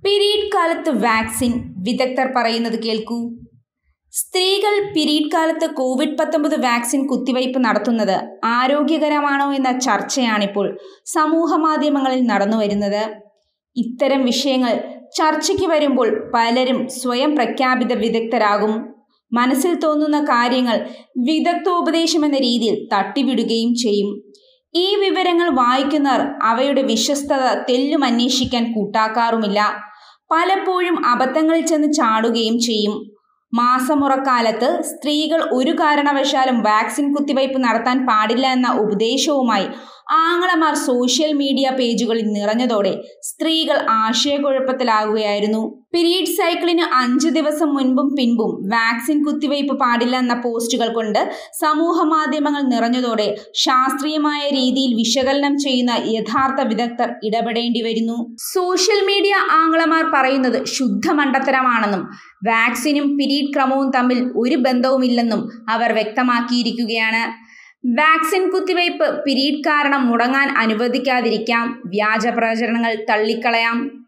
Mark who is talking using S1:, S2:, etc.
S1: period കാലത്ത് vaccine വിദഗ്ധർ പറയുന്നത് കേൾക്കൂ സ്ത്രീകൾ പിരീഡ് കാലത്ത് കോവിഡ് പത്തൊമ്പത് വാക്സിൻ കുത്തിവയ്പ് നടത്തുന്നത് ആരോഗ്യകരമാണോ എന്ന ചർച്ചയാണിപ്പോൾ സമൂഹ മാധ്യമങ്ങളിൽ നടന്നു വരുന്നത് ഇത്തരം വിഷയങ്ങൾ ചർച്ചയ്ക്ക് വരുമ്പോൾ പലരും സ്വയം പ്രഖ്യാപിത വിദഗ്ധരാകും മനസ്സിൽ തോന്നുന്ന കാര്യങ്ങൾ വിദഗ്ധോപദേശം എന്ന രീതിയിൽ തട്ടിവിടുകയും ചെയ്യും ഈ വിവരങ്ങൾ വായിക്കുന്നവർ അവയുടെ വിശ്വസ്തത തെല്ലും അന്വേഷിക്കാൻ കൂട്ടാക്കാറുമില്ല പലപ്പോഴും അബദ്ധങ്ങളിൽ ചെന്ന് ചാടുകയും ചെയ്യും മാസമുറക്കാലത്ത് സ്ത്രീകൾ ഒരു കാരണവശാലും വാക്സിൻ കുത്തിവയ്പ് നടത്താൻ പാടില്ല എന്ന ഉപദേശവുമായി ആങ്ങളമാർ സോഷ്യൽ മീഡിയ പേജുകളിൽ നിറഞ്ഞതോടെ സ്ത്രീകൾ ആശയക്കുഴപ്പത്തിലാകുകയായിരുന്നു പീരീഡ് സൈക്കിളിന് അഞ്ച് ദിവസം മുൻപും പിൻപും വാക്സിൻ കുത്തിവയ്പ് പാടില്ല എന്ന പോസ്റ്റുകൾ കൊണ്ട് സമൂഹ മാധ്യമങ്ങൾ നിറഞ്ഞതോടെ ശാസ്ത്രീയമായ രീതിയിൽ വിശകലനം ചെയ്യുന്ന യഥാർത്ഥ വിദഗ്ധർ ഇടപെടേണ്ടി വരുന്നു സോഷ്യൽ മീഡിയ ആംഗ്ലമാർ പറയുന്നത് ശുദ്ധ മണ്ടത്തരമാണെന്നും വാക്സിനും പീരീഡ് ക്രമവും തമ്മിൽ ഒരു ബന്ധവുമില്ലെന്നും അവർ വ്യക്തമാക്കിയിരിക്കുകയാണ് വാക്സിൻ കുത്തിവയ്പ് പിരീഡ് കാരണം മുടങ്ങാൻ അനുവദിക്കാതിരിക്കാം വ്യാജ പ്രചരണങ്ങൾ തള്ളിക്കളയാം